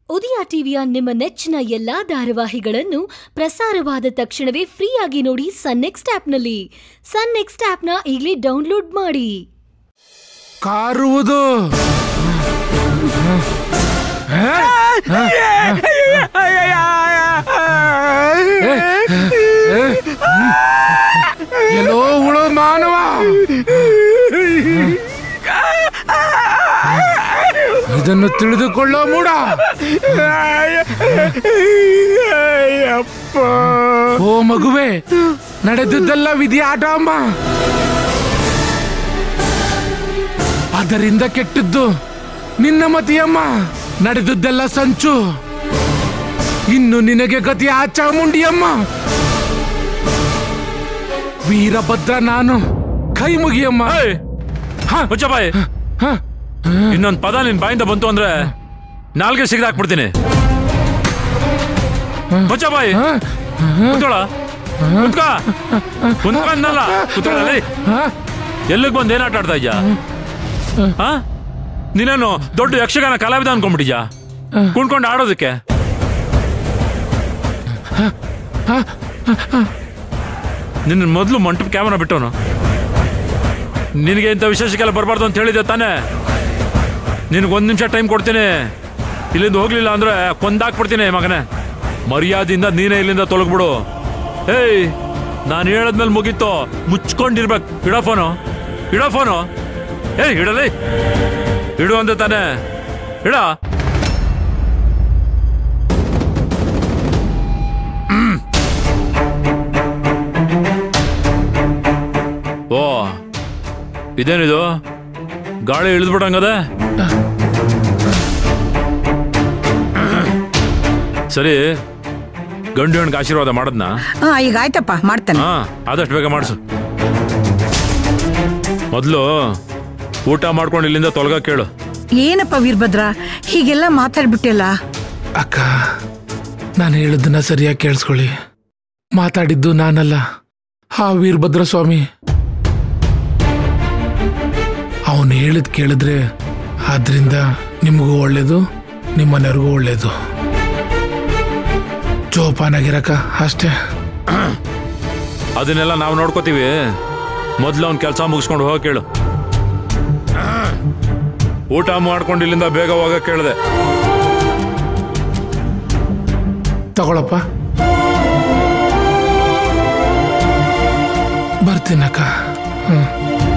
ಉದಯ ಟಿವಿಯ ನಿಮ್ಮ ನೆಚ್ಚಿನ ಎಲ್ಲಾ ಧಾರಾವಾಹಿಗಳನ್ನು ಪ್ರಸಾರವಾದ ತಕ್ಷಣವೇ ಫ್ರೀಯಾಗಿ ನೋಡಿ ಸನ್ ನೆಕ್ಸ್ಟ್ ಆಪ್ನಲ್ಲಿ ಸನ್ ನೆಕ್ಸ್ಟ್ ಆಪ್ನ ಈಗಲೇ ಡೌನ್ಲೋಡ್ ಮಾಡಿ ಕಾರುವುದು ಎಲ್ಲೋ ಉಳೋ ಮಾನವ ಇದನ್ನು ತಿಳಿದುಕೊಳ್ಳೋ ಮೂಡ ಓ ಮಗುವೆ ನಡೆದದ್ದೆಲ್ಲ ವಿಧಿ ಆಟ ಅಮ್ಮ ಅದರಿಂದ ಕೆಟ್ಟದ್ದು ನಿನ್ನ ಮತಿಯಮ್ಮ ನಡೆದದ್ದೆಲ್ಲ ಸಂಚು ಇನ್ನು ನಿನಗೆ ಗತಿ ಆ ಚಾಮುಂಡಿಯಮ್ಮ ವೀರಭದ್ರ ನಾನು ಕೈ ಮುಗಿಯಮ್ಮ ಹ, ಮುಚ್ಚ ಬಾಯಿ ಹ, ಇನ್ನೊಂದ್ ಪದ ನಿನ್ ಬಾಯಿಂದ ಬಂತು ಅಂದ್ರೆ ನಾಲ್ಗೆ ಸಿಗದ ಹಾಕ್ಬಿಡ್ತೀನಿ ಮುಚ್ಚ ಬಾಯಿ ಹ, ಕುತ್ಕೊಳ ಕುತ್ಕ ಕುತ್ಕ ಅನ್ನಲ್ಲ ಕುತ್ಕೊಳ್ಳಿ ಹ. ಎಲ್ಲಿಗೆ ಬಂದು ಏನ್ ಆಟ ಆಡ್ತಾ ಇದ್ಯಾ ಹಾ ನೀನೇನು ದೊಡ್ಡ ಯಕ್ಷಗಾನ ಕಲಾವಿದ ಅನ್ಕೊಂಡ್ಬಿಟ್ಟಿದ್ಯಾ ಕುಣ್ಕೊಂಡು ಆಡೋದಕ್ಕೆ ನಿನ್ನ ಮೊದಲು ಮಂಟಪ ಕ್ಯಾಮರಾ ಬಿಟ್ಟವನು ನಿನಗೆ ಇಂಥ ವಿಶೇಷಕ್ಕೆಲ್ಲ ಬರಬಾರ್ದು ಅಂತ ಹೇಳಿದೆ ತಾನೇ ನಿನಗೆ ಒಂದು ನಿಮಿಷ ಟೈಮ್ ಕೊಡ್ತೀನಿ ಇಲ್ಲಿಂದ ಹೋಗ್ಲಿಲ್ಲ ಅಂದ್ರೆ ಕೊಂದಾಕ್ಬಿಡ್ತೀನಿ ಮಗನೇ ಮರ್ಯಾದೆಯಿಂದ ನೀನೇ ಇಲ್ಲಿಂದ ತೊಲಗ್ಬಿಡು ಏಯ್ ನಾನು ಹೇಳದ್ಮೇಲೆ ಮುಗೀತು ಮುಚ್ಕೊಂಡಿರ್ಬೇಕು ಇಡೋ ಫೋನು ಇಡೋ ಫೋನು ಏಯ್ ಇಡಲಿ ಇಡು ಅಂದೆ ತಾನೇ ಇಡ ಓ ಇದೇನಿದು ಗಾಳಿ ಇಳಿದ್ಬಿಟ್ಟಂಗದೆ ಸರಿ ಗಂಡು ಹೆಣ್ಗೆ ಆಶೀರ್ವಾದ ಮಾಡದ್ನಾ ಹಾ ಈಗ ಆಯ್ತಪ್ಪ ಮಾಡ್ತಾನೆ ಹಾ ಆದಷ್ಟು ಬೇಗ ಮಾಡಿಸು ಮೊದಲು ಊಟ ಮಾಡ್ಕೊಂಡು ಇಲ್ಲಿಂದ ತೊಲಗ ಕೇಳು ಏನಪ್ಪ ವೀರಭದ್ರ ಹೀಗೆಲ್ಲ ಮಾತಾಡ್ಬಿಟ್ಟಿಲ್ಲ ಅಕ್ಕ ನಾನು ಹೇಳಿದ್ದನ್ನ ಸರಿಯಾಗಿ ಕೇಳಿಸ್ಕೊಳ್ಳಿ ಮಾತಾಡಿದ್ದು ನಾನಲ್ಲ ಆ ವೀರಭದ್ರ ಸ್ವಾಮಿ ಅವನು ಹೇಳಿದ್ ಕೇಳಿದ್ರೆ ಆದ್ರಿಂದ ನಿಮಗೂ ಒಳ್ಳೇದು ನಿಮ್ಮನೆಯವ್ರಿಗೂ ಒಳ್ಳೇದು ಜೋಪಾನಾಗಿರಕ್ಕ ಅಷ್ಟೇ ಅದನ್ನೆಲ್ಲ ನಾವು ನೋಡ್ಕೋತೀವಿ ಮೊದಲು ಅವ್ನ ಕೆಲಸ ಮುಗಿಸ್ಕೊಂಡು ಹೋಗ ಕೇಳು ಊಟ ಮಾಡ್ಕೊಂಡು ಇಲ್ಲಿಂದ ಬೇಗ ಹೋಗ ಕೇಳಿದೆ ತಗೊಳಪ್ಪ ಬರ್ತೀನಕ್ಕ ಹ್ಮ್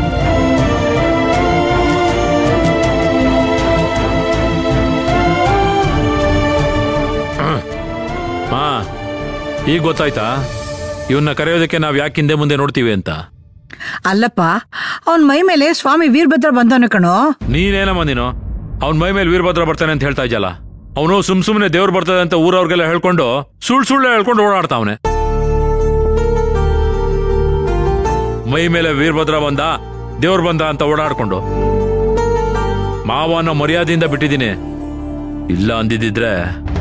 ಹಾ ಈಗ ಗೊತ್ತಾಯ್ತಾ ಇವನ್ನ ಕರೆಯೋದಕ್ಕೆ ನಾವು ಯಾಕೆ ಹಿಂದೆ ಮುಂದೆ ನೋಡ್ತೀವಿ ಅಂತ ಅಲ್ಲಪ್ಪ ಅವನ್ ಮೈ ಮೇಲೆ ಸ್ವಾಮಿ ವೀರಭದ್ರ ಬಂದವನು ಕಣೋ ನೀನೇನಮ್ಮ ನೀನು ಅವ್ನ ಮೈ ಮೇಲೆ ವೀರಭದ್ರ ಬರ್ತಾನೆ ಅಂತ ಹೇಳ್ತಾ ಇದ್ದಲ್ಲ ಅವನು ಸುಮ್ ಸುಮ್ಮನೆ ದೇವ್ರು ಬರ್ತದೆ ಅಂತ ಊರವ್ರಿಗೆಲ್ಲ ಹೇಳ್ಕೊಂಡು ಸುಳ್ಳು ಸುಳ್ಳು ಹೇಳ್ಕೊಂಡು ಓಡಾಡ್ತಾವನೆ ಮೈ ಮೇಲೆ ವೀರಭದ್ರ ಬಂದ ದೇವ್ರು ಬಂದ ಅಂತ ಓಡಾಡ್ಕೊಂಡು ಮಾವನ ಮರ್ಯಾದೆಯಿಂದ ಬಿಟ್ಟಿದ್ದೀನಿ ಇಲ್ಲ ಅಂದಿದ್ದಿದ್ರೆ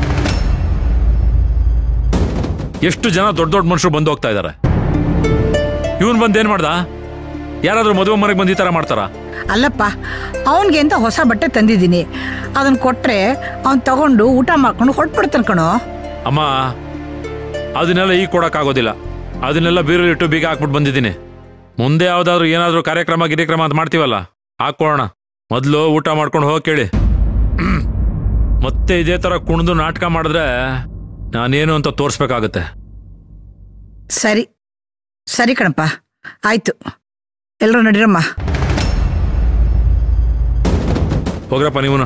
ಎಷ್ಟು ಜನ ದೊಡ್ಡ ದೊಡ್ಡ ಮನುಷ್ಯರು ಬಂದು ಹೋಗ್ತಾ ಇದ್ದಾರೆ ಇವನ್ ಬಂದು ಏನ್ ಮಾಡ್ದ ಯಾರಾದ್ರೂ ಮದುವೆ ಮನೆಗೆ ಬಂದು ಈ ತರ ಮಾಡ್ತಾರಾ ಅಲ್ಲಪ್ಪ ಅವನ್ಗೆ ಅಂತ ಹೊಸ ಬಟ್ಟೆ ತಂದಿದ್ದೀನಿ ಅದನ್ನ ಕೊಟ್ರೆ ಅವ್ನ್ ತಗೊಂಡು ಊಟ ಮಾಡ್ಕೊಂಡು ಹೊಟ್ಬಿಡ್ತಾನೆ ಕಣೋ ಅಮ್ಮ ಅದನ್ನೆಲ್ಲ ಈಗ ಕೊಡಕ್ಕಾಗೋದಿಲ್ಲ ಅದನ್ನೆಲ್ಲ ಬೀರಲ್ಲಿಟ್ಟು ಬೀಗ ಹಾಕ್ಬಿಟ್ಟು ಬಂದಿದ್ದೀನಿ ಮುಂದೆ ಯಾವ್ದಾದ್ರು ಏನಾದ್ರೂ ಕಾರ್ಯಕ್ರಮ ಗಿರಿಕ್ರಮ ಅಂತ ಮಾಡ್ತೀವಲ್ಲ ಹಾಕೋಣ ಮೊದಲು ಊಟ ಮಾಡ್ಕೊಂಡು ಹೋಗಿ ಕೇಳಿ ಮತ್ತೆ ಇದೇ ತರ ಕುಣಿದು ನಾಟಕ ಮಾಡಿದ್ರೆ ನಾನೇನು ಅಂತ ತೋರಿಸ್ಬೇಕಾಗತ್ತೆ ಸರಿ ಸರಿ ಕಣಪ್ಪ ಆಯ್ತು ಎಲ್ಲರೂ ನಡೀರಮ್ಮ ಹೋಗ್ರಪ್ಪ ನೀವುನು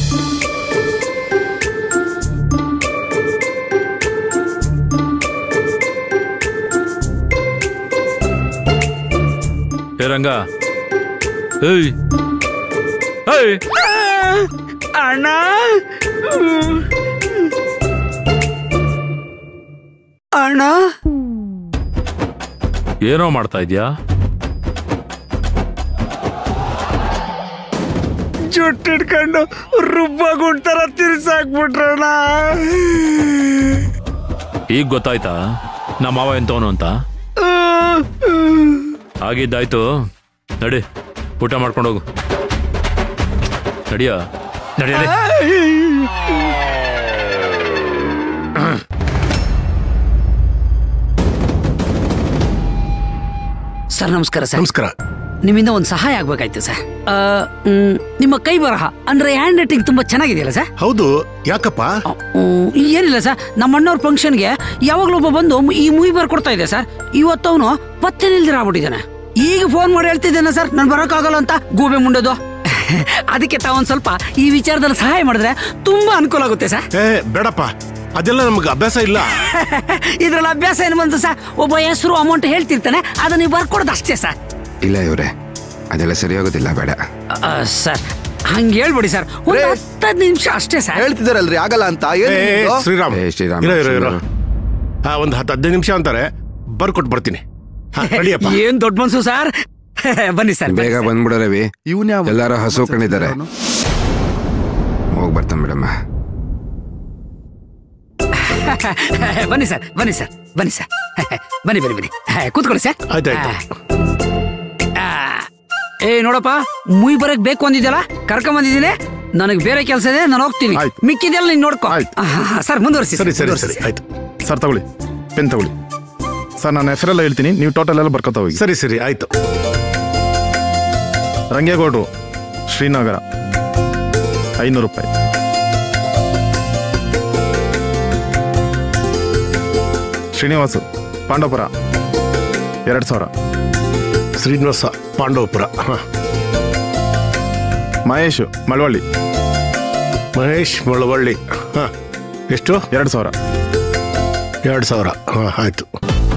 ಏ ರಂಗ ಏಯ್ ಏಯ್ ಅಣ್ಣ ಅಣ್ಣ ಏನೋ ಮಾಡ್ತಾ ಇದ್ಯಾ ಜುಟ್ಟಿಡ್ಕೊಂಡು ರುಬ್ಬಗುಂಟರ ತಿರ್ಸಾಕ್ಬಿಟ್ರಣ್ಣ ಈಗ ಗೊತ್ತಾಯ್ತಾ ನಮ್ಮ ಮಾವ ಎಂತವನು ಅಂತ ಆಗಿದ್ದಾಯ್ತು ನಡಿ ಊಟ ಮಾಡ್ಕೊಂಡು ಹೋಗು ನಡಿಯ ನಡಿ ನಡಿ ಸರ್ ನಮಸ್ಕಾರ ಸರ್ ನಮಸ್ಕಾರ ನಿಮ್ಮಿಂದ ಒಂದು ಸಹಾಯ ಆಗ್ಬೇಕಾಯ್ತು ಸರ್ ಆ, ಮ್, ನಿಮ್ಮ ಕೈ ಬರಹ ಅಂದ್ರೆ ಹ್ಯಾಂಡ್ ರೈಟಿಂಗ್ ತುಂಬಾ ಚೆನ್ನಾಗಿದೆಯಲ್ಲ ಸರ್ ಹೌದು ಯಾಕಪ್ಪ ಆ, ಮ್, ಏನಿಲ್ಲ ಸರ್ ನಮ್ಮ ಅಣ್ಣವ್ರ ಫಂಕ್ಷನ್ಗೆ ಯಾವಾಗ್ಲೂ ಒಬ್ಬ ಬಂದು ಈ ಮೂವಿ ಬರ್ಕೊಡ್ತಾ ಇದೆ ಸರ್ ಇವತ್ತು ಅವನು ಪತ್ತೆ ನಿಲ್ದಿರ ಆಗ್ಬಿಟ್ಟಿದ್ದಾನೆ ಈಗ ಫೋನ್ ಮಾಡಿ ಹೇಳ್ತಿದ್ದೇನೆ ಸರ್ ನಾನು ಬರೋಕ್ಕಾಗಲ್ಲ ಅಂತ ಗೂಬೆ ಮುಂಡೋದು ಅದಕ್ಕೆ ತಾವೊಂದ್ ಸ್ವಲ್ಪ ಈ ವಿಚಾರದಲ್ಲಿ ಸಹಾಯ ಮಾಡಿದ್ರೆ ತುಂಬಾ ಅನುಕೂಲ ಆಗುತ್ತೆ ಸರ್ ಏ ಬೇಡಪ್ಪ ಅದೆಲ್ಲ ನಮ್ಗೆ ಅಭ್ಯಾಸ ಇಲ್ಲ ಇದ್ರಲ್ಲಿ ಅಭ್ಯಾಸ ಏನು ಬಂತು ಸರ್ ಒಬ್ಬ ಹೆಸರು ಅಮೌಂಟ್ ಹೇಳ್ತಿರ್ತಾನೆ ಅದನ್ನ ನೀವು ಬರ್ಕೊಡೋದು ಅಷ್ಟೇ ಸರ್ ಇಲ್ಲ ಇವ್ರೆ ಅದೆಲ್ಲ ಸರಿ ಹೋಗೋದಿಲ್ಲ ಬೇಡ ಆ, ಸರ್ ಹಂಗೆ ಹೇಳ್ಬಿಡಿ ಸರ್ ಒಂದು ಹತ್ತೈದು ನಿಮಿಷ ಅಷ್ಟೇ ಸರ್ ಹೇಳ್ತಿದಾರಲ್ರಿ ಆಗಲ್ಲ ಅಂತ ಏ, ಏನು ಏ, ನಿಮ್ದು? ಶ್ರೀರಾಮ್ ಏ, ಶ್ರೀರಾಮ್, ಇರೋ ಇರೋ ಇರೋ ಶ್ರೀರಾಮ್. ಹಾ ಒಂದು ಹತ್ತು ಹದಿನೈದು ನಿಮಿಷ ಅಂತಾರೆ ಬರ್ಕೊಟ್ಟು ಬರ್ತೀನಿ ಹಾ, ನಡಿಯಪ್ಪ ಏನ್ ದೊಡ್ಡ ಮನ್ಸು ಸರ್ ಬನ್ನಿ ಸರ್ ಬೇಗ ಬಂದ್ಬಿಡೋ ರವಿ ಇವ್ನ್ ಯಾವ ಎಲ್ಲಾರು ಹಸು ಕಂಡಿದ್ದಾರೆ ಹೋಗ್ ಬರ್ತಾನೆ ಮೇಡಮ್ಮ ಬನ್ನಿ ಸರ್ ಬನ್ನಿ ಸರ್ ಬನ್ನಿ ಸರ್ ಬನ್ನಿ ಬನ್ನಿ ಬನ್ನಿ ಕೂತ್ಕೊಳ್ಳಿ ಸರ್ ಆಯ್ತಾಯ್ತು. ಆ, ಏ ನೋಡಪ್ಪ ಮುಯ್ ಬರಕ್ ಬೇಕು ಅಂದಿದ್ಯಲ್ಲ ಕರ್ಕೊಂಡ್ ಬಂದಿದ್ದೀನಿ ನನಗೆ ಬೇರೆ ಕೆಲಸ ಇದೆ ನಾನು ಹೋಗ್ತೀನಿ ಆಯ್ತು. ಮಿಕ್ಕಿದೆಲ್ಲ ನೀನ್ ನೋಡ್ಕೊ ಆಯ್ತು. ಆ, ಸರ್ ಮುಂದುವರಿಸಿ ಸರಿ ಸರಿ ಸರಿ ಆಯ್ತು ಸರ್ ತಗೊಳ್ಳಿ ಪೆನ್ ತಗೊಳ್ಳಿ ಸರ್ ನಾನು ಹೆಸರೆಲ್ಲ ಹೇಳ್ತೀನಿ ನೀವು ಟೋಟಲ್ ಎಲ್ಲ ಬರ್ಕೋತಾ ಹೋಗಿ ಸರಿ ಸರಿ ಆಯ್ತು ರಂಗೇಗೌಡರು ಶ್ರೀನಗರ ಐನೂರು ರೂಪಾಯಿ ಶ್ರೀನಿವಾಸು ಪಾಂಡವಪುರ ಎರಡು ಸಾವಿರ ಶ್ರೀನಿವಾಸ ಪಾಂಡವಪುರ ಹಾ ಮಹೇಶು ಮಳವಳ್ಳಿ ಮಹೇಶ್ ಮೊಳವಳ್ಳಿ ಹಾ ಎಷ್ಟು ಎರಡು ಸಾವಿರ ಎರಡು ಸಾವಿರ ಹಾ ಆಯ್ತು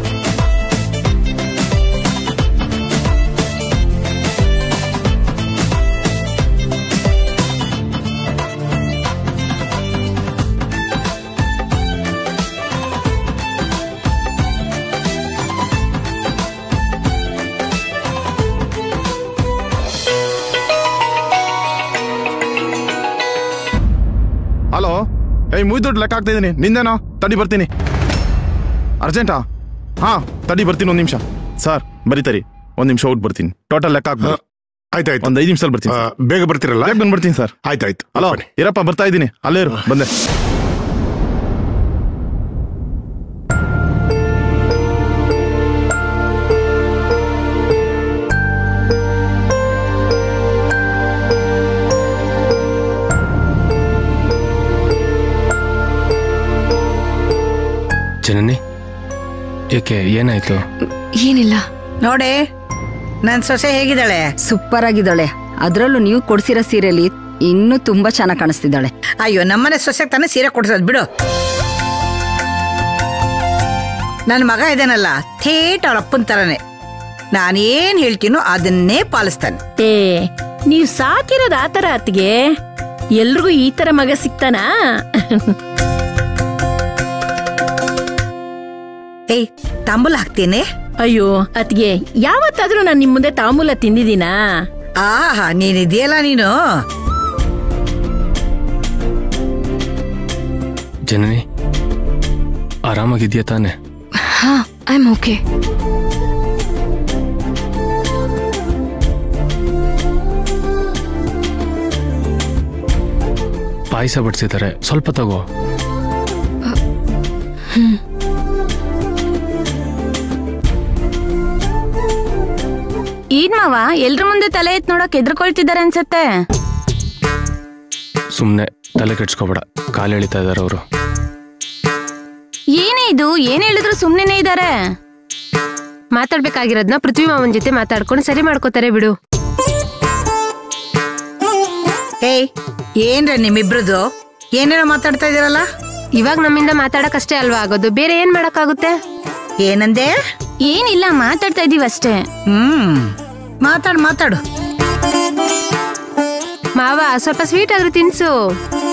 ಹಲೋ ಏಯ್ ಮುಯ್ ದುಡ್ಡು ಲೆಕ್ಕ ಆಗ್ತಾ ಇದ್ದೀನಿ ನಿಂದೇನೋ ತಡಿ ಬರ್ತೀನಿ ಅರ್ಜೆಂಟಾ ಹಾ ತಡಿ ಬರ್ತೀನಿ ಒಂದು ನಿಮಿಷ ಸರ್ ಬರೀತರಿ ಒಂದು ನಿಮಿಷ ಔಟ್ ಬರ್ತೀನಿ ಟೋಟಲ್ ಲೆಕ್ಕ ಹಾ, ಹಾಕ್ಬೋದು ಆಯ್ತಾಯ್ತು ಒಂದು ಐದು ನಿಮಿಷದಲ್ಲಿ ಬರ್ತೀನಿ ಆ, ಸರ್. ಬೇಗ ಬರ್ತೀರಲ್ಲ ಬೇಗ ಬಂದ್ಬಿಡ್ತೀನಿ ಸರ್ ಆಯ್ತಾಯ್ತು ಹಲೋ ಬನ್ನಿ. ಇರಪ್ಪ ಬರ್ತಾ ಇದ್ದೀನಿ ಅಲ್ಲೇ ಇರು ಬಂದೆ ಜನನಿ ಏಕೆ ಏನಾಯ್ತು ಏನಿಲ್ಲ ನೋಡೆ ನನ್ ಸೊಸೆ ಹೇಗಿದ್ದಾಳೆ ಸೂಪರ್ ಆಗಿದ್ದಾಳೆ ಅದ್ರಲ್ಲೂ ನೀವು ಕೊಡ್ಸಿರೋ ಸೀರೆಲಿ ಇನ್ನೂ ತುಂಬಾ ಚೆನ್ನಾಗಿ ಕಾಣಿಸ್ತಿದ್ದಾಳೆ ಅಯ್ಯೋ ನಮ್ಮನೆ ಸೊಸೆ ತಾನೇ ಸೀರೆ ಕೊಡ್ಸೋದು ಬಿಡು ನನ್ನ ಮಗ ಇದಾನಲ್ಲ ಥೇಟ್ ಅವಳ ಅಪ್ಪನ ತರನೇ ನಾನೇನ್ ಹೇಳ್ತೀನೋ ಅದನ್ನೇ ಪಾಲಿಸ್ತಾನೆ ಏ ನೀವ್ ಸಾಕಿರೋದ್ ಆತರ ಅತ್ಗೆ ಎಲ್ರಿಗೂ ಈ ತರ ಮಗ ಸಿಗ್ತಾನಾ ಏಯ್ ತಾಂಬೂಲ ಹಾಕ್ತೀನಿ ಅಯ್ಯೋ ಅತ್ಗೆ ಯಾವತ್ತಾದ್ರೂ ನಾನ್ ನಿಮ್ ಮುಂದೆ ತಾಂಬೂಲ ತಿಂದಿದ್ದೀನಾ ಆಹಾ ನೀನಿದೆಯಲ್ಲ ನೀನು ಜನನಿ ಆರಾಮಾಗಿದ್ಯಾ ತಾನೆ ಹಾ ಐ ಆಮ್ ಓಕೆ ಪಾಯಸ ಬಡಿಸಿದ್ದಾರೆ ಸ್ವಲ್ಪ ತಗೋ ಏನ್ ಮಾವ ಎಲ್ರ ಮುಂದೆ ತಲೆ ಎತ್ ನೋಡಕ್ ಎದ್ರಕೊಳ್ತಿದ್ದಾರೆ ಅನ್ಸತ್ತೆ ಸುಮ್ಮನೆ ತಲೆ ಕೆಡ್ಸ್ಕೊಬೇಡ ಕಾಲು ಎಳಿತಾ ಇದ್ದಾರೆ ಅವರು ಏನೇ ಇದು ಏನ್ ಹೇಳಿದ್ರು ಸುಮ್ನೆನೇ ಇದಾರೆ ಮಾತಾಡ್ಬೇಕಾಗಿರೋದ್ನ ಪೃಥ್ವಿ ಮಾವನ್ ಜೊತೆ ಮಾತಾಡ್ಕೊಂಡು ಸರಿ ಮಾಡ್ಕೋತಾರೆ ಬಿಡು ಏಯ್ ಏನ್ರ ನಿಮ್ಮಿಬ್ರದು ಏನೇನೋ ಮಾತಾಡ್ತಾ ಇದೀರಲ್ಲ ಇವಾಗ ನಮ್ಮಿಂದ ಮಾತಾಡಕ್ ಅಷ್ಟೇ ಅಲ್ವಾ ಆಗೋದು ಬೇರೆ ಏನ್ ಮಾಡಕ್ಕಾಗುತ್ತೆ ಏನಂದೆ ಏನಿಲ್ಲ ಮಾತಾಡ್ತಾ ಇದೀವಿ ಅಷ್ಟೇ ಹ್ಮ್ ಮಾತಾಡು ಮಾತಾಡು ಮಾವ ಸ್ವಲ್ಪ ಸ್ವೀಟ್ ಆದ್ರೂ ತಿನ್ಸು